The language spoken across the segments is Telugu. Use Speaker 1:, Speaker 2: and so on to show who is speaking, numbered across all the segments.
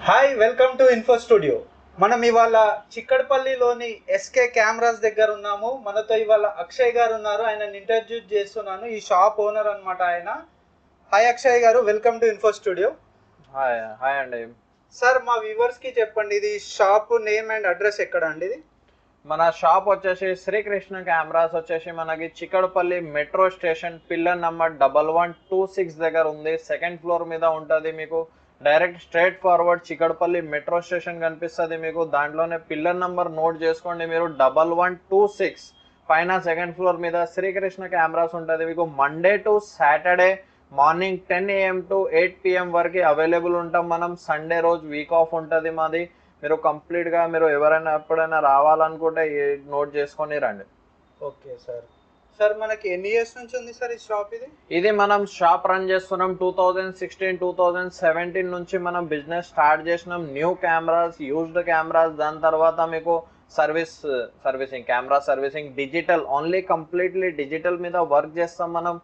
Speaker 1: hi welcome to Info Studio మనం ఇవాళ చిక్కడపల్లిలోని ఎస్కే కెమెరాస్ దగ్గర ఉన్నాము మనతో ఇవాళ అక్షయ్ గారు ఉన్నారు ఆయన ఇంటర్వ్యూ చేస్తున్నాను ఈ షాప్ ఓనర్ అన్నమాట ఆయన hi Akshay garu welcome to Info Studio
Speaker 2: hi hi అండి
Speaker 1: సార్ మా వ్యూవర్స్ కి చెప్పండి ఇది షాప్ నేమ్ అండ్ అడ్రస్ ఎక్కడ అండి ఇది
Speaker 2: మన షాప్ వచ్చేసి శ్రీకృష్ణ కెమెరాస్ వచ్చేసి మనకి Chikkadpally metro station pillar number double one two six దగ్గర ఉంది సెకండ్ ఫ్లోర్ మీద ఉంటుంది మీకు direct straight forward Chikkadpally metro station కనిపిస్తుంది మీకు దాంట్లోనే పిల్లర్ నంబర్ నోట్ చేసుకోండి మీరు డబల్ వన్ టూ సిక్స్ పైన సెకండ్ ఫ్లోర్ మీద శ్రీకృష్ణ కెమెరాస్ ఉంటుంది మీకు Monday to Saturday morning ten AM to eight PM వరకు అవైలబుల్ ఉంటాం మనం సండే రోజు వీక్ ఆఫ్ ఉంటుంది మాది మీరు కంప్లీట్ గా మీరు ఎవరైనా ఎప్పుడైనా రావాలనుకుంటే నోట్ చేసుకొని రండి
Speaker 1: ఓకే సార్ సార్ మనకి ఎన్ని ఇయర్స్ నుంచి ఉంది సార్ ఈ షాప్ ఇది
Speaker 2: ఇది మనం షాప్ రన్ చేస్తున్నాం two thousand sixteen two thousand seventeen నుంచి మనం బిజినెస్ స్టార్ట్ చేసినాం న్యూ కెమెరాస్ యూజ్డ్ కెమెరాస్ దాని తర్వాత మీకు service servicing camera servicing digital only completely digital మీద వర్క్ చేస్తాం మనం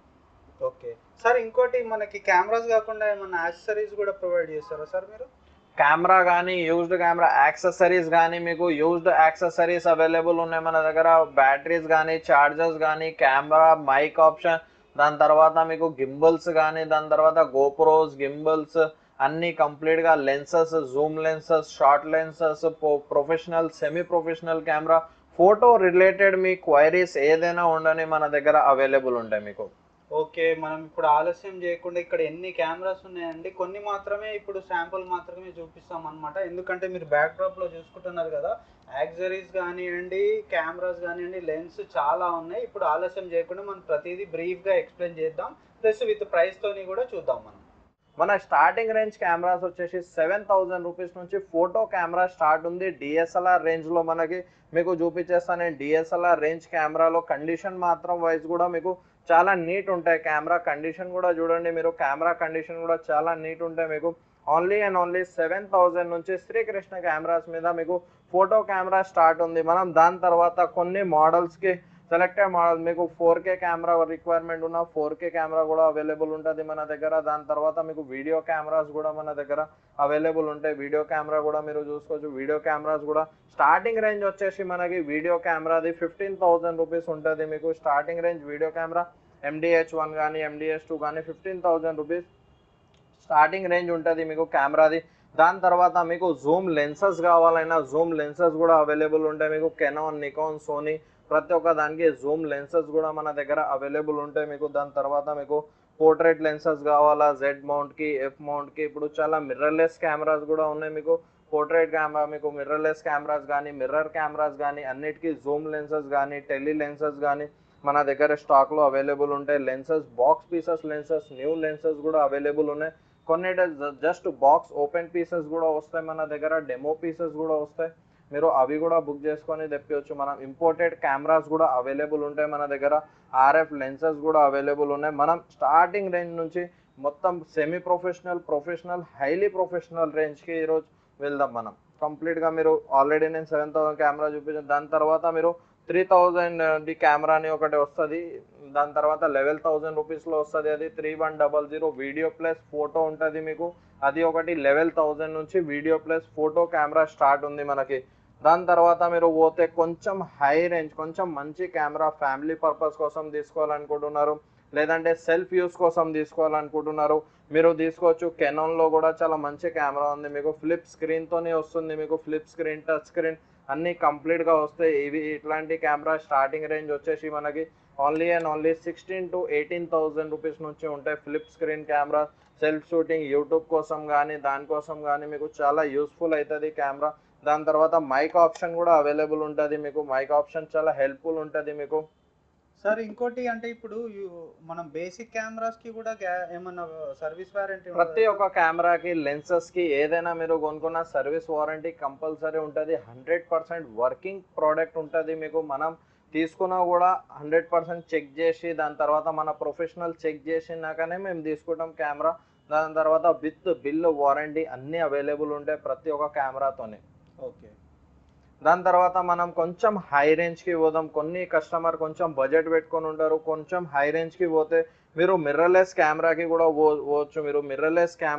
Speaker 1: ఓకే సార్ ఇంకోటి మనకి కెమెరాస్ కాకుండా ఏమన్నా యాక్సెసరీస్ కూడా ప్రొవైడ్ చేస్తారా సార్ మీరు
Speaker 2: కెమెరా కానీ యూజ్డ్ కెమెరా యాక్సెసరీస్ కానీ మీకు యూజ్డ్ యాక్సెసరీస్ అవైలబుల్ ఉన్నాయి మన దగ్గర బ్యాటరీస్ కానీ చార్జర్స్ కానీ కెమెరా మైక్ ఆప్షన్ దాని తర్వాత మీకు గింబల్స్ కానీ దాని తర్వాత గోప్రోస్ గింబల్స్ అన్ని కంప్లీట్ గా lenses zoom lenses short lenses professional semi professional camera photo related మీ క్వైరీస్ ఏదైనా ఉండని మన దగ్గర అవైలబుల్ ఉంటాయి మీకు
Speaker 1: ఓకే మనం ఇప్పుడు ఆలస్యం చేయకుండా ఇక్కడ ఎన్ని కెమెరాస్ ఉన్నాయండి కొన్ని మాత్రమే ఇప్పుడు శాంపుల్ మాత్రమే చూపిస్తాం అనమాట ఎందుకంటే మీరు బ్యాక్ డ్రాప్ లో చూసుకుంటున్నారు కదా యాక్సరీస్ కానివ్వండి కెమెరాస్ కానివ్వండి లెన్స్ చాలా ఉన్నాయి ఇప్పుడు ఆలస్యం చేయకుండా మనం ప్రతిదీ బ్రీఫ్ గా ఎక్స్ప్లెయిన్ చేద్దాం ప్లస్ విత్ ప్రైస్ తోని కూడా చూద్దాం మనం
Speaker 2: మన స్టార్టింగ్ రేంజ్ కెమెరాస్ వచ్చేసి సెవెన్ థౌసండ్ రూపీస్ నుంచి ఫోటో కెమెరా స్టార్ట్ ఉంది డిఎస్ఎల్ఆర్ రేంజ్ లో మనకి మీకు చూపించేస్తాను నేను డిఎస్ఎల్ఆర్ రేంజ్ కెమెరాలో కండిషన్ మాత్రం వైజ్ కూడా మీకు చాలా నీట్ ఉంటాయి కెమెరా కండిషన్ కూడా చూడండి మీరు కెమెరా కండిషన్ కూడా చాలా నీట్ ఉంటాయి మీకు only and only seven thousand నుంచి శ్రీకృష్ణ కెమెరాస్ మీద మీకు ఫోటో కెమెరా స్టార్ట్ ఉంది మనం దాని తర్వాత కొన్ని మోడల్స్కి సెలెక్టెడ్ మోడల్ మీకు ఫోర్ కే కెమెరా రిక్వైర్మెంట్ ఉన్న ఫోర్ కే కెమెరా కూడా అవైలబుల్ ఉంటుంది మన దగ్గర దాని తర్వాత మీకు వీడియో కెమెరాస్ కూడా మన దగ్గర అవైలబుల్ ఉంటాయి వీడియో కెమెరా కూడా మీరు చూసుకోవచ్చు వీడియో కెమెరాస్ కూడా స్టార్టింగ్ రేంజ్ వచ్చేసి మనకి వీడియో కెమెరాది ఫిఫ్టీన్ థౌసండ్ రూపీస్ ఉంటుంది మీకు starting range video camera MDH one కానీ ఎండిహెచ్ టూ కానీ fifteen thousand rupees starting range ఉంటుంది మీకు కెమెరాది దాని తర్వాత మీకు జూమ్ లెన్సెస్ కావాలన్నా జూమ్ లెన్సెస్ కూడా అవైలబుల్ ఉంటాయి మీకు కెనాన్ నికాన్ సోనీ ప్రతి ఒక్క దానికి జూమ్ లెన్సెస్ కూడా మన దగ్గర అవైలబుల్ ఉంటాయి మీకు దాని తర్వాత మీకు పోర్ట్రేట్ లెన్సెస్ కావాలా జెడ్ మౌంట్కి ఎఫ్ మౌంట్కి ఇప్పుడు చాలా మిర్రర్లెస్ కెమెరాస్ కూడా ఉన్నాయి మీకు పోర్ట్రేట్ కెమెరా మీకు మిర్రర్లెస్ కెమెరాస్ కానీ మిర్రర్ కెమెరాస్ కానీ అన్నిటికీ జూమ్ లెన్సెస్ కానీ టెలి లెన్సెస్ కానీ మన దగ్గర స్టాక్లో అవైలబుల్ ఉంటాయి lenses box pieces lenses new lenses కూడా అవైలబుల్ ఉన్నాయి కొన్ని జస్ట్ బాక్స్ ఓపెన్ పీసెస్ కూడా వస్తాయి మన దగ్గర డెమో పీసెస్ కూడా వస్తాయి మీరు అవి కూడా బుక్ చేసుకొని తెప్పించవచ్చు మనం ఇంపోర్టెడ్ కెమెరాస్ కూడా అవైలబుల్ ఉంటాయి మన దగ్గర ఆర్ఎఫ్ లెన్సెస్ కూడా అవైలబుల్ ఉన్నాయి మనం స్టార్టింగ్ రేంజ్ నుంచి మొత్తం semi professional professional highly professional రేంజ్కి ఈరోజు వెళ్దాం మనం కంప్లీట్గా మీరు ఆల్రెడీ నేను సెవెన్ థౌసండ్ కెమెరా చూపించాను దాని తర్వాత మీరు త్రీ థౌజండ్ ది కెమెరా అని ఒకటి వస్తుంది దాని తర్వాత లెవెల్ థౌజండ్ రూపీస్లో వస్తుంది అది three one double zero video plus photo ఉంటుంది మీకు అది ఒకటి లెవెల్ థౌజండ్ నుంచి video plus photo camera start ఉంది మనకి దాని తర్వాత మీరు పోతే కొంచెం హై రేంజ్ కొంచెం మంచి కెమెరా ఫ్యామిలీ పర్పస్ కోసం తీసుకోవాలనుకుంటున్నారు లేదంటే సెల్ఫ్ యూస్ కోసం తీసుకోవాలనుకుంటున్నారు మీరు తీసుకోవచ్చు కెనాన్లో కూడా చాలా మంచి కెమెరా ఉంది మీకు ఫ్లిప్ స్క్రీన్తోనే వస్తుంది మీకు ఫ్లిప్ స్క్రీన్ టచ్ స్క్రీన్ అన్నీ కంప్లీట్గా వస్తాయి ఇవి ఇట్లాంటి కెమెరా స్టార్టింగ్ రేంజ్ వచ్చేసి మనకి only and only sixteen to eighteen thousand rupees నుంచి ఉంటాయి flip screen camera self shooting YouTube కోసం కానీ దానికోసం కానీ మీకు చాలా యూస్ఫుల్ అవుతుంది కెమెరా దాని తర్వాత మైక్ ఆప్షన్ కూడా అవైలబుల్ ఉంటుంది మీకు మైక్ ఆప్షన్ చాలా హెల్ప్ఫుల్ ఉంటుంది మీకు
Speaker 1: సార్ ఇంకోటి అంటే ఇప్పుడు యు- మనం బేసిక్ కెమెరాస్ కి కూడా గ్యా- ఏమన్నా సర్వీస్ వారంటీ
Speaker 2: ప్రతి ఒక్క కెమెరాకి లెన్సెస్ కి ఏదైనా మీరు కొనుక్కున్న సర్వీస్ వారంటీ కంపల్సరీ ఉంటుంది హండ్రెడ్ పర్సెంట్ వర్కింగ్ ప్రోడక్ట్ ఉంటుంది మీకు మనం తీసుకున్నా కూడా హండ్రెడ్ పర్సెంట్ చెక్ చేసి దాని తర్వాత మన ప్రొఫెషనల్ చెక్ చేసినాకనే మేము తీసుకుంటాం కెమెరా దాని తర్వాత విత్ బిల్ వారంటీ అన్నీ అవైలబుల్ ఉంటాయి ప్రతి ఒక్క కెమెరాతోనే
Speaker 1: ఓకే
Speaker 2: దాని తర్వాత మనం కొంచెం హై రేంజ్కి పోదాం కొన్ని కస్టమర్ కొంచెం బడ్జెట్ పెట్టుకొని ఉంటారు కొంచెం హై రేంజ్కి పోతే మీరు మిర్రర్లెస్ కెమెరాకి కూడా పో- పోవచ్చు మీరు మిర్రర్లెస్ కెమెరా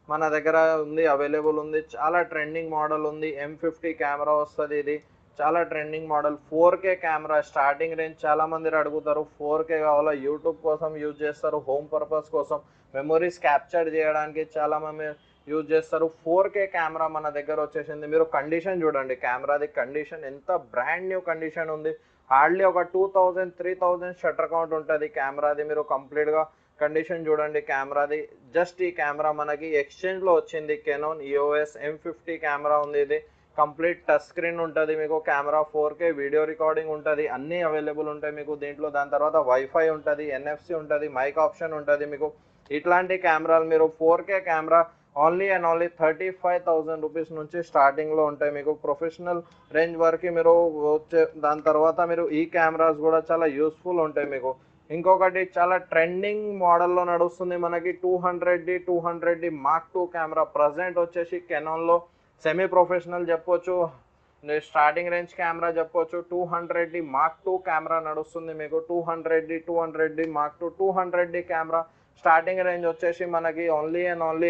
Speaker 2: మన దగ్గర ఉంది అవైలబుల్ ఉంది చాలా ట్రెండింగ్ మోడల్ ఉంది ఎం ఫిఫ్టీ కెమెరా వస్తుంది ఇది చాలా trending model four K camera starting range చాలా మంది అడుగుతారు ఫోర్ కే కావాలా యూట్యూబ్ కోసం యూజ్ చేస్తారు హోమ్ పర్పస్ కోసం మెమొరీస్ క్యాప్చర్ చేయడానికి చాలా మంది యూజ్ చేస్తారు ఫోర్ కే కెమెరా మన దగ్గర వచ్చేసింది మీరు కండిషన్ చూడండి కెమెరాది కండిషన్ ఎంత బ్రాండ్ న్యూ కండిషన్ ఉంది హార్డ్లీ ఒక two thousand three thousand shutter count ఉంటుంది కెమెరాది మీరు కంప్లీట్గా కండిషన్ చూడండి కెమెరాది జస్ట్ ఈ కెమెరా మనకి ఎక్స్చేంజ్లో వచ్చింది Canon EOS M fifty camera ఉంది ఇది కంప్లీట్ టచ్ స్క్రీన్ ఉంటుంది మీకు camera four K video recording ఉంటుంది అన్నీ అవైలబుల్ ఉంటాయి మీకు దీంట్లో దాని తర్వాత వైఫై ఉంటుంది ఎన్ఎఫ్సి ఉంటుంది మైక్ ఆప్షన్ ఉంటుంది మీకు ఇట్లాంటి కెమెరాలు మీరు four K camera only and only thirty five thousand rupees నుంచి స్టార్టింగ్లో ఉంటాయి మీకు ప్రొఫెషనల్ రేంజ్ వరకు మీరు వచ్చే దాని తర్వాత మీరు ఈ కెమెరాస్ కూడా చాలా యూస్ఫుల్ ఉంటాయి మీకు ఇంకొకటి చాలా ట్రెండింగ్ మోడల్లో నడుస్తుంది మనకి two hundred D two hundred D mark two camera present వచ్చేసి కెనాన్లో సెమీ ప్రొఫెషనల్ చెప్పొచ్చు స్టార్టింగ్ రేంజ్ కెమెరా చెప్పొచ్చు two hundred D mark two camera నడుస్తుంది మీకు two hundred D two hundred D mark two two hundred D camera starting range వచ్చేసి మనకి only and only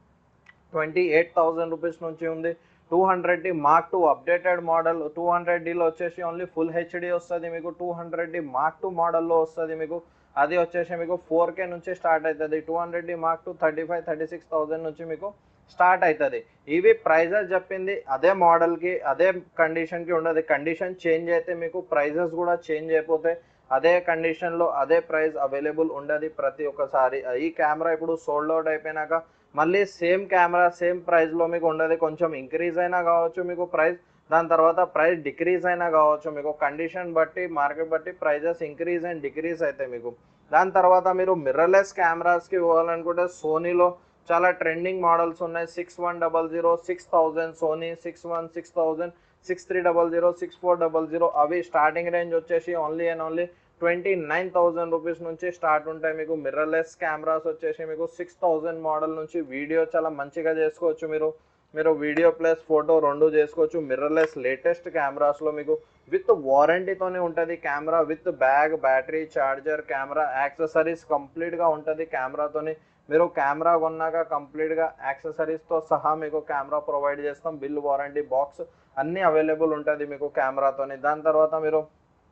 Speaker 2: twenty eight thousand rupees నుంచి ఉంది two hundred D mark two updated model two hundred డిలో వచ్చేసి ఓన్లీ ఫుల్ హెచ్డి వస్తుంది మీకు two hundred D mark two మోడల్లో వస్తుంది మీకు అది వచ్చేసి మీకు ఫోర్ కే నుంచి స్టార్ట్ అవుతుంది two hundred D mark two thirty five thirty six thousand నుంచి మీకు స్టార్ట్ అవుతుంది ఇవి ప్రైజెస్ చెప్పింది అదే మోడల్కి అదే కండిషన్కి ఉండదు కండిషన్ చేంజ్ అయితే మీకు ప్రైజెస్ కూడా చేంజ్ అయిపోతాయి అదే కండిషన్లో అదే ప్రైస్ అవైలబుల్ ఉండదు ప్రతి ఒక్కసారి ఈ కెమెరా ఇప్పుడు సోల్డ్ అవుట్ అయిపోయినాక మళ్ళీ సేమ్ కెమెరా సేమ్ ప్రైస్లో మీకు ఉండదు కొంచెం ఇంక్రీజ్ అయినా కావచ్చు మీకు ప్రైస్ దాని తర్వాత ప్రైస్ డిక్రీజ్ అయినా కావచ్చు మీకు కండిషన్ బట్టి మార్కెట్ బట్టి ప్రైజెస్ ఇంక్రీజ్ అండ్ డిక్రీజ్ అవుతాయి మీకు దాని తర్వాత మీరు మిర్రర్లెస్ కెమెరాస్కి పోవాలనుకుంటే సోనీలో చాలా ట్రెండింగ్ మోడల్స్ ఉన్నాయి six one double zero six thousand Sony six one six thousand six three double zero six four double zero అవి స్టార్టింగ్ రేంజ్ వచ్చేసి only and only twenty nine thousand rupees నుంచి స్టార్ట్ ఉంటాయి మీకు మిర్రర్లెస్ కెమెరాస్ వచ్చేసి మీకు సిక్స్ థౌజండ్ మోడల్ నుంచి వీడియో చాలా మంచిగా చేసుకోవచ్చు మీరు మీరు వీడియో ప్లస్ ఫోటో రెండు చేసుకోవచ్చు మిర్రర్లెస్ లేటెస్ట్ కెమెరాస్లో మీకు విత్ వారంటీతోనే ఉంటుంది camera with bag battery charger camera accessories కంప్లీట్గా ఉంటుంది కెమెరాతోని మీరు కెమెరా కొన్నాక కంప్లీట్గా యాక్సెసరీస్తో సహా మీకు కెమెరా ప్రొవైడ్ చేస్తాం బిల్ వారంటీ బాక్స్ అన్నీ అవైలబుల్ ఉంటుంది మీకు కెమెరాతోని దాని తర్వాత మీరు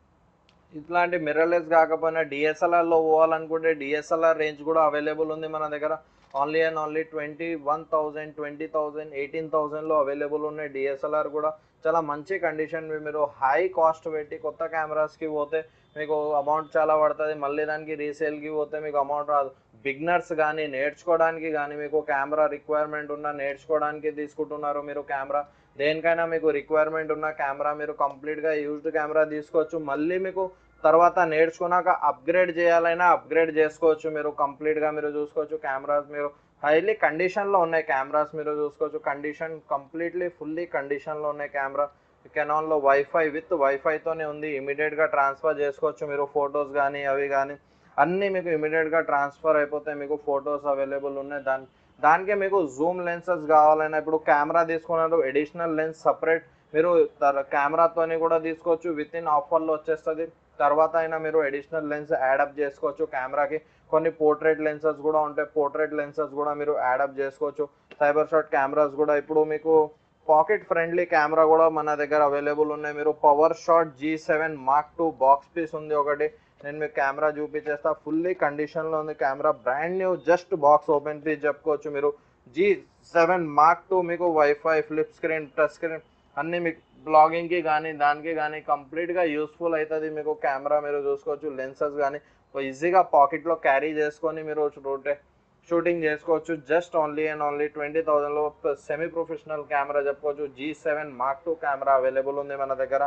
Speaker 2: ఇట్లాంటి మిర్రర్లెస్ కాకపోయినా డిఎస్ఎల్ఆర్లో పోవాలనుకుంటే డిఎస్ఎల్ఆర్ రేంజ్ కూడా అవైలబుల్ ఉంది మన దగ్గర only and only twenty one thousand twenty thousand eighteen థౌజండ్లో అవైలబుల్ ఉన్నాయి డిఎస్ఎల్ఆర్ కూడా చాలా మంచి కండిషన్ మీరు హై కాస్ట్ పెట్టి కొత్త కెమెరాస్కి పోతే మీకు అమౌంట్ చాలా పడుతుంది మళ్ళీ దానికి రీసేల్కి పోతే మీకు అమౌంట్ రాదు బిగ్నర్స్ కానీ నేర్చుకోవడానికి కానీ మీకు కెమెరా రిక్వైర్మెంట్ ఉన్న నేర్చుకోవడానికి తీసుకుంటున్నారు మీరు కెమెరా దేనికైనా మీకు రిక్వైర్మెంట్ ఉన్న కెమెరా మీరు కంప్లీట్గా యూజ్డ్ కెమెరా తీసుకోవచ్చు మళ్ళీ మీకు తర్వాత నేర్చుకున్నాక అప్గ్రేడ్ చేయాలైనా అప్గ్రేడ్ చేసుకోవచ్చు మీరు కంప్లీట్గా మీరు చూసుకోవచ్చు కెమెరాస్ మీరు హైలీ కండిషన్లో ఉన్నాయి కెమెరాస్ మీరు చూసుకోవచ్చు కండిషన్ కంప్లీట్లీ ఫుల్లీ కండిషన్లో ఉన్నాయి కెమెరా కెనాన్లో వైఫై విత్ వైఫైతోనే ఉంది ఇమీడియట్గా ట్రాన్స్ఫర్ చేసుకోవచ్చు మీరు ఫొటోస్ కానీ అవి కానీ అన్నీ మీకు ఇమీడియట్గా ట్రాన్స్ఫర్ అయిపోతాయి మీకు ఫొటోస్ అవైలబుల్ ఉన్నాయి దాని దానికే మీకు జూమ్ లెన్సెస్ కావాలన్నా ఇప్పుడు కెమెరా తీసుకున్నారు ఎడిషనల్ లెన్స్ సపరేట్ మీరు కెమెరాతోని కూడా తీసుకోవచ్చు విత్ ఇన్ ఆఫర్లో వచ్చేస్తుంది తర్వాత అయినా మీరు ఎడిషనల్ లెన్స్ యాడప్ చేసుకోవచ్చు కెమెరాకి కొన్ని పోర్ట్రేట్ లెన్సెస్ కూడా ఉంటాయి పోర్ట్రేట్ లెన్సెస్ కూడా మీరు యాడప్ చేసుకోవచ్చు సైబర్ షాట్ కెమెరాస్ కూడా ఇప్పుడు మీకు పాకెట్ ఫ్రెండ్లీ కెమెరా కూడా మన దగ్గర అవైలబుల్ ఉన్నాయి మీరు power shot G seven mark two box piece ఉంది ఒకటి నేను మీకు కెమెరా చూపించేస్తా ఫుల్లీ కండిషన్లో ఉంది camera brand new just box open piece చెప్పుకోవచ్చు మీరు జీ సెవెన్ మార్క్ టూ మీకు wifi flip screen touch screen అన్నీ మీకు బ్లాగింగ్కి కానీ దానికి కానీ కంప్లీట్గా యూస్ఫుల్ అవుతుంది మీకు కెమెరా మీరు చూసుకోవచ్చు లెన్సెస్ కానీ ఈజీగా పాకెట్లో క్యారీ చేసుకొని మీరు రోటే షూటింగ్ చేసుకోవచ్చు just only and only twenty థౌజండ్లో సెమీ ప్రొఫెషనల్ కెమెరా చెప్పుకోవచ్చు G seven mark two camera available ఉంది మన దగ్గర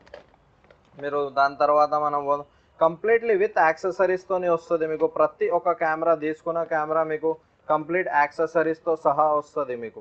Speaker 2: మీరు దాని తర్వాత మనం కంప్లీట్లీ విత్ యాక్సెసరీస్తోనే వస్తుంది మీకు ప్రతి ఒక్క కెమెరా తీసుకున్న కెమెరా మీకు కంప్లీట్ యాక్సెసరీస్తో సహా వస్తుంది మీకు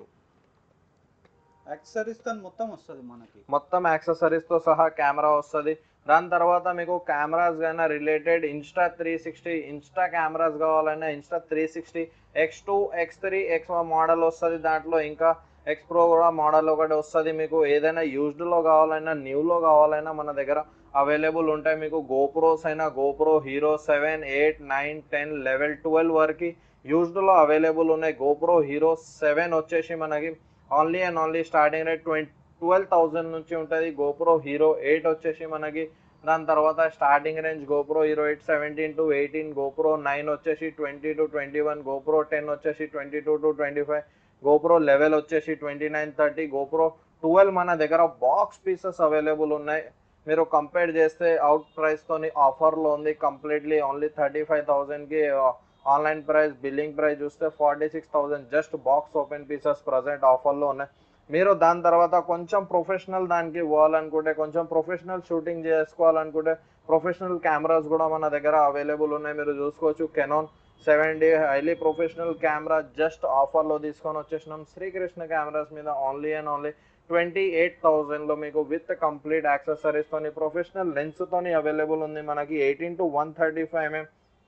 Speaker 1: యాక్సెసరీస్ తో మొత్తం వస్తుంది మనకి
Speaker 2: మొత్తం యాక్సెసరీస్తో సహా కెమెరా వస్తుంది దాని తర్వాత మీకు కెమెరాస్ కానీ related insta three sixty insta cameras కావాలన్నా insta three sixty X two X three X model వస్తుంది దాంట్లో ఇంకా ఎక్స్ ప్రో కూడా మోడల్ ఒకటి వస్తుంది మీకు ఏదైనా యూజ్డ్లో కావాలన్నా న్యూలో కావాలన్నా మన దగ్గర అవైలబుల్ ఉంటాయి మీకు గోప్రోస్ అయినా GoPro hero seven eight nine ten eleven twelve వరకు యూజ్డ్లో అవైలబుల్ ఉన్నాయి గోప్రో హీరో సెవెన్ వచ్చేసి మనకి only and only starting rate twenty twelve thousand నుంచి ఉంటుంది గోప్రో హీరో ఎయిట్ వచ్చేసి మనకి దాని తర్వాత starting range GoPro hero eight seventeen to eighteen GoPro nine వచ్చేసి twenty to twenty one GoPro ten వచ్చేసి twenty two to twenty five GoPro eleven వచ్చేసి twenty nine thirty GoPro twelve మన దగ్గర బాక్స్ పీసెస్ అవైలబుల్ ఉన్నాయి మీరు కంపేర్ చేస్తే అవుట్ ప్రైస్తోని ఆఫర్లో ఉంది కంప్లీట్లీ ఓన్లీ థర్టీ ఫైవ్ థౌజండ్కి ఆన్లైన్ ప్రైస్ బిల్లింగ్ ప్రైస్ చూస్తే forty six thousand just box open pieces present ఆఫర్లో ఉన్నాయి మీరు దాని తర్వాత కొంచెం ప్రొఫెషనల్ దానికి పోవాలనుకుంటే కొంచెం ప్రొఫెషనల్ షూటింగ్ చేసుకోవాలనుకుంటే ప్రొఫెషనల్ కెమెరాస్ కూడా మన దగ్గర అవైలబుల్ ఉన్నాయి మీరు చూసుకోవచ్చు Canon seven D highly professional camera just ఆఫర్లో తీసుకొని వచ్చేసినాం శ్రీకృష్ణ కెమెరాస్ మీద only and only twenty eight థౌజండ్లో మీకు విత్ కంప్లీట్ యాక్సెసరీస్తోని ప్రొఫెషనల్ లెన్స్తోని అవైలబుల్ ఉంది మనకి eighteen to one thirty five MM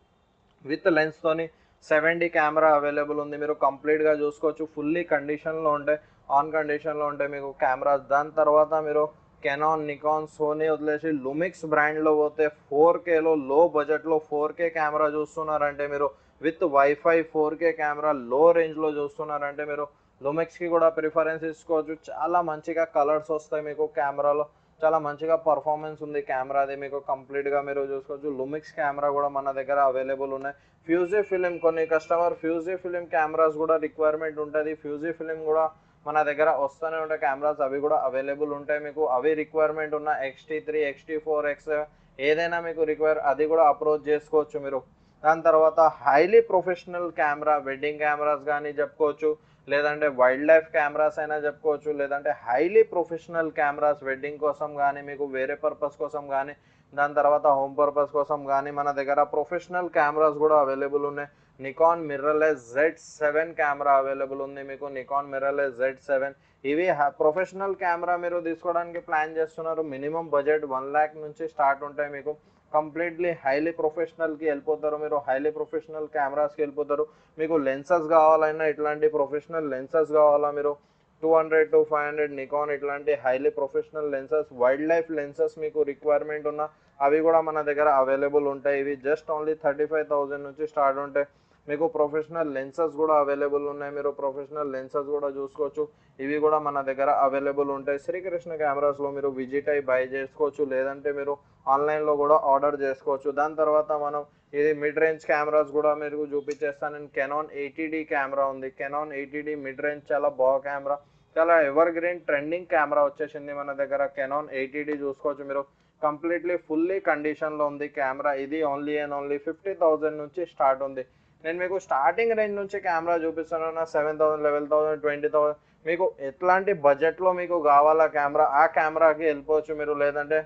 Speaker 2: with లెన్స్తోని సెవెన్ డి కెమెరా అవైలబుల్ ఉంది మీరు కంప్లీట్గా చూసుకోవచ్చు ఫుల్లీ కండిషన్లో ఉంటాయి ఆన్ కండిషన్లో ఉంటాయి మీకు కెమెరాస్ దాని తర్వాత మీరు కెనాన్ నికాన్ సోనీ వదిలేసి లుమిక్స్ బ్రాండ్లో పోతే ఫోర్ కేలో లో బడ్జెట్లో ఫోర్ కే కెమెరా చూస్తున్నారంటే మీరు with wifi four K camera low రేంజ్లో చూస్తున్నారంటే మీరు లుమిక్స్కి కూడా ప్రిఫరెన్స్ ఇచ్చుకోవచ్చు చాలా మంచిగా కలర్స్ వస్తాయి మీకు కెమెరాలో చాలా మంచిగా పర్ఫార్మెన్స్ ఉంది కెమెరాది మీకు కంప్లీట్గా మీరు చూసుకోవచ్చు లుమిక్స్ కెమెరా కూడా మన దగ్గర అవైలబుల్ ఉన్నాయి ఫ్యూజీ ఫిలిం కొన్ని కస్టమర్ ఫ్యూజీ ఫిలిం కెమెరాస్ కూడా రిక్వైర్మెంట్ ఉంటుంది ఫ్యూజీ ఫిలిం కూడా మన దగ్గర వస్తూనే ఉంటాయి కెమెరాస్ అవి కూడా అవైలబుల్ ఉంటాయి మీకు అవి రిక్వైర్మెంట్ ఉన్న XT three XT four X ఏదైనా మీకు రిక్వైర్ అది కూడా అప్రోచ్ చేసుకోవచ్చు మీరు దాని తర్వాత highly professional camera wedding cameras కానీ చెప్పుకోవచ్చు లేదంటే వైల్డ్ లైఫ్ కెమెరాస్ అయినా చెప్పుకోవచ్చు లేదంటే హైలీ ప్రొఫెషనల్ కెమెరాస్ వెడ్డింగ్ కోసం కానీ మీకు వేరే పర్పస్ కోసం కానీ దాని తర్వాత హోమ్ పర్పస్ కోసం కానీ మన దగ్గర ప్రొఫెషనల్ కెమెరాస్ కూడా అవైలబుల్ ఉన్నాయి Nikon mirrorless Z seven camera available ఉంది మీకు నికాన్ మిర్రర్లెస్ జెడ్ సెవెన్ ఇవి ప్రొఫెషనల్ కెమెరా మీరు తీసుకోవడానికి ప్లాన్ చేస్తున్నారు మినిమం బడ్జెట్ వన్ ల్యాక్ నుంచి స్టార్ట్ ఉంటాయి మీకు కంప్లీట్లీ హైలీ ప్రొఫెషనల్కి వెళ్ళిపోతారు మీరు హైలీ ప్రొఫెషనల్ కెమెరాస్కి వెళ్ళిపోతారు మీకు లెన్సెస్ కావాలన్నా ఇట్లాంటి ప్రొఫెషనల్ లెన్సెస్ కావాలా మీరు two hundred to five hundred Nikon ఇట్లాంటి highly professional lenses wildlife lenses మీకు రిక్వైర్మెంట్ ఉన్న అవి కూడా మన దగ్గర అవైలబుల్ ఉంటాయి ఇవి just only thirty five thousand నుంచి స్టార్ట్ ఉంటాయి మీకు ప్రొఫెషనల్ లెన్సెస్ కూడా అవైలబుల్ ఉన్నాయి మీరు ప్రొఫెషనల్ లెన్సెస్ కూడా చూసుకోవచ్చు ఇవి కూడా మన దగ్గర అవైలబుల్ ఉంటాయి శ్రీకృష్ణ కెమెరాస్లో మీరు విజిట్ అయి బై చేసుకోవచ్చు లేదంటే మీరు ఆన్లైన్లో కూడా ఆర్డర్ చేసుకోవచ్చు దాని తర్వాత మనం ఇది మిడ్ రేంజ్ కెమెరాస్ కూడా మీరు చూపించేస్తాను నేను కెనాన్ ఎయిటీడీ కెమెరా ఉంది కెనాన్ ఎయిటీడీ మిడ్ రేంజ్ చాలా బాగా కెమెరా చాలా ఎవర్ గ్రీన్ ట్రెండింగ్ కెమెరా వచ్చేసింది మన దగ్గర కెనాన్ ఎయిటీడీ చూసుకోవచ్చు మీరు కంప్లీట్లీ ఫుల్లీ కండిషన్లో ఉంది కెమెరా ఇది only and only fifty thousand నుంచి స్టార్ట్ ఉంది నేను మీకు స్టార్టింగ్ రేంజ్ నుంచి కెమెరా చూపిస్తున్నాను seven thousand eleven thousand twenty thousand మీకు ఎట్లాంటి బడ్జెట్లో మీకు కావాలా కెమెరా ఆ కెమెరాకి వెళ్ళిపోవచ్చు మీరు లేదంటే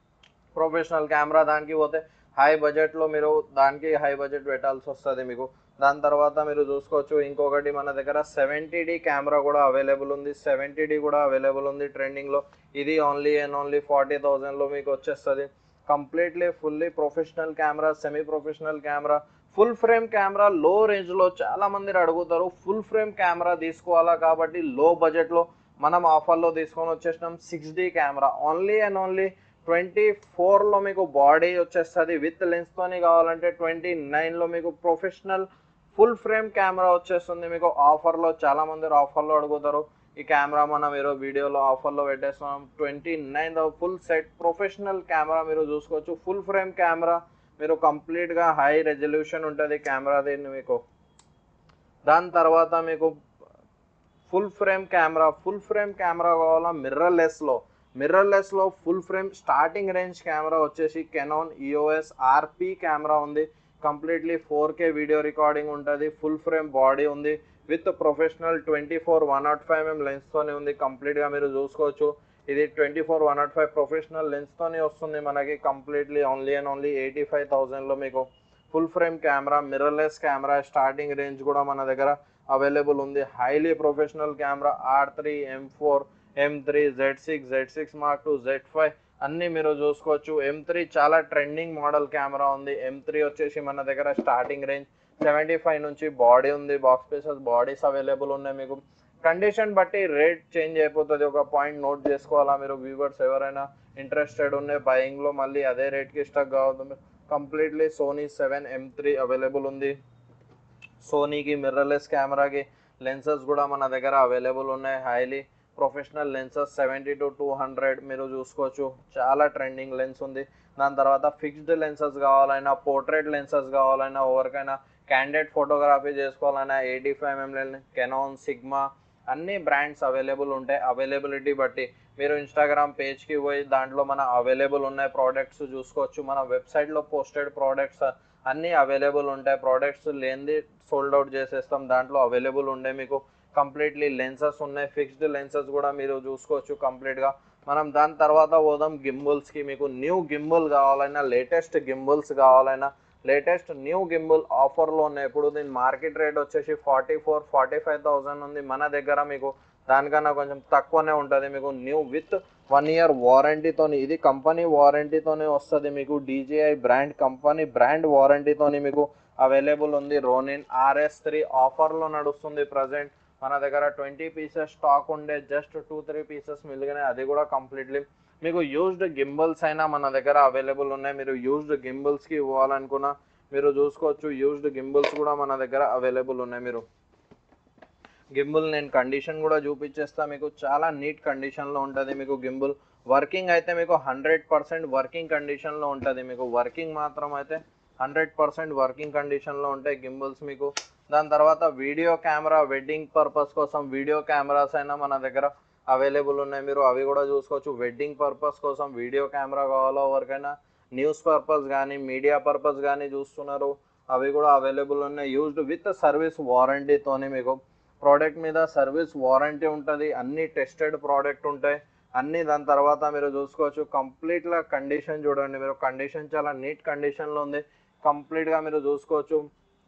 Speaker 2: ప్రొఫెషనల్ కెమెరా దానికి పోతే హై బడ్జెట్లో మీరు దానికి హై బడ్జెట్ పెట్టాల్సి వస్తుంది మీకు దాని తర్వాత మీరు చూసుకోవచ్చు ఇంకొకటి మన దగ్గర సెవెంటీ డి కెమెరా కూడా అవైలబుల్ ఉంది సెవెంటీ డి కూడా అవైలబుల్ ఉంది ట్రెండింగ్లో ఇది ఓన్లీ అండ్ ఓన్లీ ఫార్టీ థౌజండ్లో మీకు వచ్చేస్తుంది completely fully professional camera semi professional camera full frame camera low రేంజ్లో చాలా మంది అడుగుతారు ఫుల్ ఫ్రేమ్ కెమెరా తీసుకోవాలా కాబట్టి లో బడ్జెట్లో మనం ఆఫర్లో తీసుకొని వచ్చేసినాం six D camera only and only twenty ఫోర్లో మీకు బాడీ వచ్చేస్తుంది విత్ లెన్స్తోని కావాలంటే ట్వంటీ నైన్లో మీకు ప్రొఫెషనల్ ఫుల్ ఫ్రేమ్ కెమెరా వచ్చేస్తుంది మీకు ఆఫర్లో చాలా మంది ఆఫర్లో అడుగుతారు ఈ కెమెరా మనం మీరు వీడియోలో ఆఫర్లో పెట్టేస్తున్నాం twenty nine full set professional camera మీరు చూసుకోవచ్చు ఫుల్ ఫ్రేమ్ కెమెరా మీరు కంప్లీట్గా హై రెజల్యూషన్ ఉంటుంది కెమెరా దీన్ని మీకు దాని తర్వాత మీకు full frame camera full frame camera కావాలా మిర్రర్లెస్లో మిర్రర్లెస్లో full frame starting range camera వచ్చేసి కెనాన్ ఈఓఎస్ ఆర్పి కెమెరా ఉంది completely four K video recording ఉంటుంది ఫుల్ ఫ్రేమ్ బాడీ ఉంది with professional twenty four one nought five M లెన్స్తోనే ఉంది కంప్లీట్గా మీరు చూసుకోవచ్చు ఇది twenty four one nought five professional లెన్స్తోనే వస్తుంది మనకి completely only and only eighty five థౌజండ్లో మీకు full frame camera mirrorless camera starting range కూడా మన దగ్గర అవైలబుల్ ఉంది highly professional camera R three M four M three Z six Z six mark two Z five అన్నీ మీరు చూసుకోవచ్చు ఎం త్రీ చాలా ట్రెండింగ్ మోడల్ కెమెరా ఉంది ఎం త్రీ వచ్చేసి మన దగ్గర స్టార్టింగ్ రేంజ్ సెవెంటీ ఫైవ్ నుంచి బాడీ ఉంది బాక్స్ పీసెస్ బాడీస్ అవైలబుల్ ఉన్నాయి మీకు కండిషన్ బట్టి రేట్ చేంజ్ అయిపోతుంది ఒక పాయింట్ నోట్ చేసుకోవాలా మీరు వ్యూవర్స్ ఎవరైనా ఇంట్రెస్టెడ్ ఉన్నాయి బయింగ్లో మళ్ళీ అదే రేట్కి స్టక్ కావద్దు completely Sony seven M three available ఉంది సోనీకి మిర్రర్లెస్ కెమెరాకి లెన్సెస్ కూడా మన దగ్గర అవైలబుల్ ఉన్నాయి highly professional lenses seventy to two hundred మీరు చూసుకోవచ్చు చాలా ట్రెండింగ్ లెన్స్ ఉంది దాని తర్వాత ఫిక్స్డ్ లెన్సెస్ కావాలన్నా పోర్ట్రేట్ లెన్సెస్ కావాలన్నా ఎవరికైనా క్యాండిడేట్ ఫోటోగ్రఫీ చేసుకోవాలన్నా eighty five MM Canon Sigma అన్ని బ్రాండ్స్ అవైలబుల్ ఉంటాయి అవైలబిలిటీ బట్టి మీరు ఇన్స్టాగ్రామ్ పేజ్కి పోయి దాంట్లో మన అవైలబుల్ ఉన్నాయి ప్రోడక్ట్స్ చూసుకోవచ్చు మన వెబ్సైట్లో పోస్టెడ్ ప్రోడక్ట్స్ అన్నీ అవైలబుల్ ఉంటాయి ప్రోడక్ట్స్ లేనిది సోల్డ్ అవుట్ చేసేస్తాం దాంట్లో అవైలబుల్ ఉండే మీకు కంప్లీట్లీ లెన్సెస్ ఉన్నాయి ఫిక్స్డ్ లెన్సెస్ కూడా మీరు చూసుకోవచ్చు కంప్లీట్గా మనం దాని తర్వాత పోదాం గింబుల్స్కి మీకు న్యూ గింబుల్ కావాలన్నా లేటెస్ట్ గింబుల్స్ కావాలన్నా లేటెస్ట్ న్యూ గింబుల్ ఆఫర్లో ఉన్నాయి ఇప్పుడు దీని మార్కెట్ రేట్ వచ్చేసి forty four forty five thousand ఉంది మన దగ్గర మీకు దానికన్నా కొంచెం తక్కువనే ఉంటుంది మీకు న్యూ విత్ వన్ ఇయర్ వారంటీతోని ఇది కంపెనీ వారంటీతోనే వస్తుంది మీకు డీజీఐ బ్రాండ్ కంపెనీ బ్రాండ్ వారంటీతోని మీకు అవైలబుల్ ఉంది రోనిన్ ఆర్ఎస్ త్రీ ఆఫర్లో నడుస్తుంది ప్రజెంట్ మన దగ్గర ట్వంటీ పీసెస్ స్టాక్ ఉండే జస్ట్ టూ త్రీ పీసెస్ మిలిగినాయి అది కూడా కంప్లీట్లీ మీకు యూజ్డ్ గింబల్స్ అయినా మన దగ్గర అవైలబుల్ ఉన్నాయి మీరు యూజ్డ్ గింబల్స్కి ఇవ్వాలనుకున్నా మీరు చూసుకోవచ్చు యూజ్డ్ గింబల్స్ కూడా మన దగ్గర అవైలబుల్ ఉన్నాయి మీరు గింబుల్ నేను కండిషన్ కూడా చూపించేస్తా మీకు చాలా నీట్ కండిషన్లో ఉంటుంది మీకు గింబుల్ వర్కింగ్ అయితే మీకు హండ్రెడ్ పర్సెంట్ వర్కింగ్ కండిషన్లో ఉంటుంది మీకు వర్కింగ్ మాత్రం అయితే హండ్రెడ్ పర్సెంట్ వర్కింగ్ కండిషన్లో ఉంటాయి గింబుల్స్ మీకు దాని తర్వాత వీడియో కెమెరా వెడ్డింగ్ పర్పస్ కోసం వీడియో కెమెరాస్ అయినా మన దగ్గర అవైలబుల్ ఉన్నాయి మీరు అవి కూడా చూసుకోవచ్చు వెడ్డింగ్ పర్పస్ కోసం వీడియో కెమెరా కావాలో ఎవరికైనా న్యూస్ పర్పస్ కానీ మీడియా పర్పస్ కానీ చూస్తున్నారు అవి కూడా అవైలబుల్ ఉన్నాయి యూజ్డ్ విత్ సర్వీస్ వారంటీతోని మీకు ప్రోడక్ట్ మీద సర్వీస్ వారంటీ ఉంటుంది అన్ని టెస్టెడ్ ప్రోడక్ట్ ఉంటాయి అన్ని దాని తర్వాత మీరు చూసుకోవచ్చు కంప్లీట్గా కండిషన్ చూడండి మీరు కండిషన్ చాలా నీట్ కండిషన్లో ఉంది కంప్లీట్గా మీరు చూసుకోవచ్చు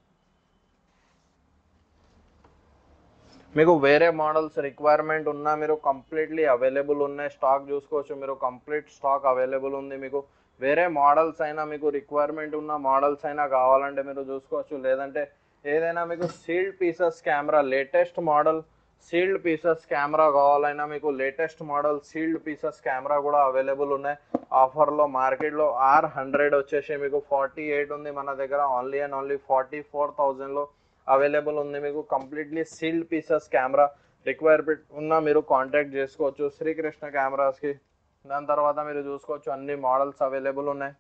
Speaker 2: మీకు వేరే మోడల్స్ రిక్వైర్మెంట్ ఉన్నా మీరు కంప్లీట్లీ అవైలబుల్ ఉన్నాయి స్టాక్ చూసుకోవచ్చు మీరు కంప్లీట్ స్టాక్ అవైలబుల్ ఉంది మీకు వేరే మోడల్స్ అయినా మీకు రిక్వైర్మెంట్ ఉన్న మోడల్స్ అయినా కావాలంటే మీరు చూసుకోవచ్చు లేదంటే ఏదైనా మీకు sealed pieces camera latest model sealed pieces camera కావాలైనా మీకు latest model sealed pieces camera కూడా అవైలబుల్ ఉన్నాయి ఆఫర్లో మార్కెట్లో ఆర్ హండ్రెడ్ వచ్చేసి మీకు ఫార్టీ ఎయిట్ ఉంది మన దగ్గర only and only forty four థౌజండ్లో అవైలబుల్ ఉంది మీకు completely sealed pieces camera requirement ఉన్నా మీరు కాంటాక్ట్ చేసుకోవచ్చు శ్రీకృష్ణ కెమెరాస్కి దాని తర్వాత మీరు చూసుకోవచ్చు అన్ని మోడల్స్ అవైలబుల్ ఉన్నాయి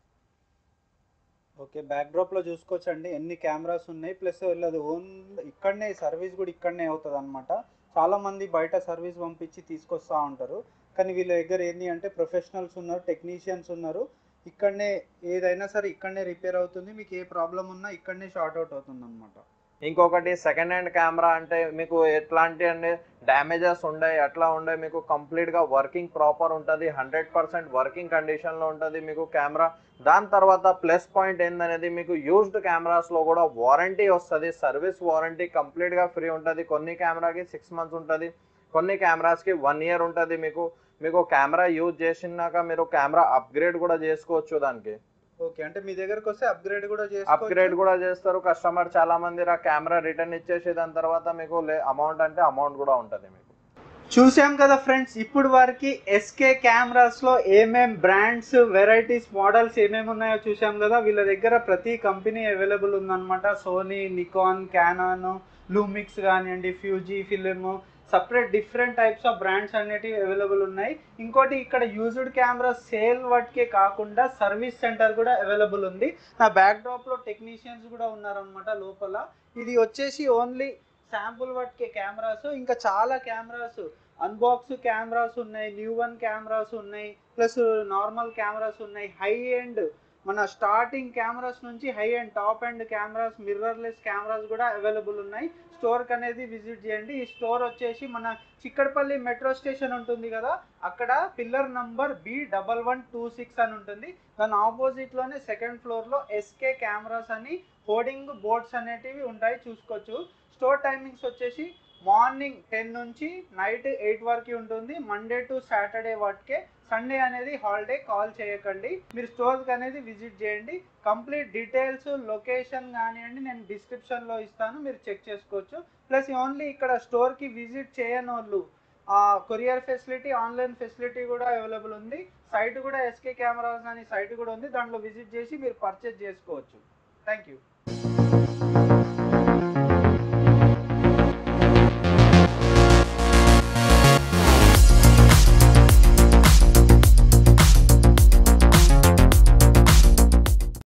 Speaker 1: ఓకే బ్యాక్ డ్రాప్ లో చూసుకోవచ్చండి ఎన్ని కెమెరాస్ ఉన్నాయి ప్లస్ వీళ్ళది ఓన్ ఇక్కడనే సర్వీస్ కూడా ఇక్కడనే అవుతుంది అనమాట చాలా మంది బయట సర్వీస్ పంపించి తీసుకొస్తా ఉంటారు కానీ వీళ్ళ దగ్గర ఏంటి అంటే ప్రొఫెషనల్స్ ఉన్నారు టెక్నీషియన్స్ ఉన్నారు ఇక్కడనే ఏదైనా సరే ఇక్కడనే రిపేర్ అవుతుంది మీకు ఏ ప్రాబ్లం ఉన్నా ఇక్కడనే షార్ట్ అవుట్ అవుతుంది అనమాట
Speaker 2: ఇంకొకటి సెకండ్ హ్యాండ్ కెమెరా అంటే మీకు ఎట్లాంటి అంటే డ్యామేజెస్ ఉండే అట్లా ఉండే మీకు కంప్లీట్గా వర్కింగ్ ప్రాపర్ ఉంటుంది హండ్రెడ్ పర్సెంట్ వర్కింగ్ కండిషన్లో ఉంటుంది మీకు కెమెరా దాని తర్వాత ప్లస్ పాయింట్ ఏందనేది మీకు యూజ్డ్ కెమెరాస్లో కూడా వారంటీ వస్తుంది సర్వీస్ వారంటీ కంప్లీట్గా ఫ్రీ ఉంటుంది కొన్ని కెమెరాకి సిక్స్ మంత్స్ ఉంటుంది కొన్ని కెమెరాస్కి వన్ ఇయర్ ఉంటుంది మీకు మీకు కెమెరా యూజ్ చేసినాక మీరు కెమెరా అప్గ్రేడ్ కూడా చేసుకోవచ్చు దానికి
Speaker 1: ఓకే అంటే మీ దగ్గరకు వస్తే అప్గ్రేడ్ కూడా
Speaker 2: అప్గ్రేడ్
Speaker 1: చేసుకోవచ్చు
Speaker 2: కూడా చేస్తారు కస్టమర్ చాలా మంది ఆ కెమెరా రిటర్న్ ఇచ్చేసి దాని తర్వాత మీకు అమౌంట్ అంటే అమౌంట్ కూడా ఉంటుంది మీకు
Speaker 1: చూసాం కదా ఫ్రెండ్స్ ఇప్పుడు వరకు ఎస్కే కెమెరాస్ లో ఏమేం బ్రాండ్స్ వెరైటీస్ మోడల్స్ ఏమేమి ఉన్నాయో చూసాం కదా వీళ్ళ దగ్గర ప్రతి కంపెనీ అవైలబుల్ ఉందన్నమాట సోనీ నికాన్ క్యానాన్ లూమిక్స్ కానివ్వండి Fujifilm separate different types of brands అనేటివి అవైలబుల్ ఉన్నాయి ఇంకోటి ఇక్కడ యూజ్డ్ కెమెరా సేల్ వాటికే కాకుండా సర్వీస్ సెంటర్ కూడా అవైలబుల్ ఉంది నా బ్యాక్ డ్రాప్ లో టెక్నీషియన్స్ కూడా ఉన్నారనమాట లోపల ఇది వచ్చేసి ఓన్లీ శాంపుల్ వాటికే కెమెరాస్ ఇంకా చాలా కెమెరాస్ అన్బాక్స్ కెమెరాస్ ఉన్నాయి న్యూ వన్ కెమెరాస్ ఉన్నాయి ప్లస్ నార్మల్ కెమెరాస్ ఉన్నాయి హై ఎండ్ మన స్టార్టింగ్ కెమెరాస్ నుంచి high end top end cameras mirrorless cameras కూడా అవైలబుల్ ఉన్నాయి స్టోర్కి అనేది విజిట్ చేయండి ఈ స్టోర్ వచ్చేసి మన చిక్కడపల్లి మెట్రో స్టేషన్ ఉంటుంది కదా అక్కడ pillar number B double one two six అని ఉంటుంది దాని ఆపోజిట్లోనే సెకండ్ ఫ్లోర్లో ఎస్కే కెమెరాస్ అని హోర్డింగ్ బోర్డ్స్ అనేటివి ఉంటాయి చూసుకోవచ్చు స్టోర్ టైమింగ్స్ వచ్చేసి మార్నింగ్ టెన్ నుంచి నైట్ ఎయిట్ వరకు ఉంటుంది మండే టు సాటర్డే వాటికే సండే అనేది హాలిడే కాల్ చేయకండి మీరు స్టోర్కి అనేది విజిట్ చేయండి కంప్లీట్ డీటెయిల్స్ లొకేషన్ కానివ్వండి నేను డిస్క్రిప్షన్లో ఇస్తాను మీరు చెక్ చేసుకోవచ్చు ప్లస్ ఓన్లీ ఇక్కడ స్టోర్కి విజిట్ చేయని వాళ్ళు కొరియర్ ఫెసిలిటీ ఆన్లైన్ ఫెసిలిటీ కూడా అవైలబుల్ ఉంది సైట్ కూడా ఎస్కే కెమెరాస్ అని సైట్ కూడా ఉంది దాంట్లో విజిట్ చేసి మీరు పర్చేజ్ చేసుకోవచ్చు థ్యాంక్ యూ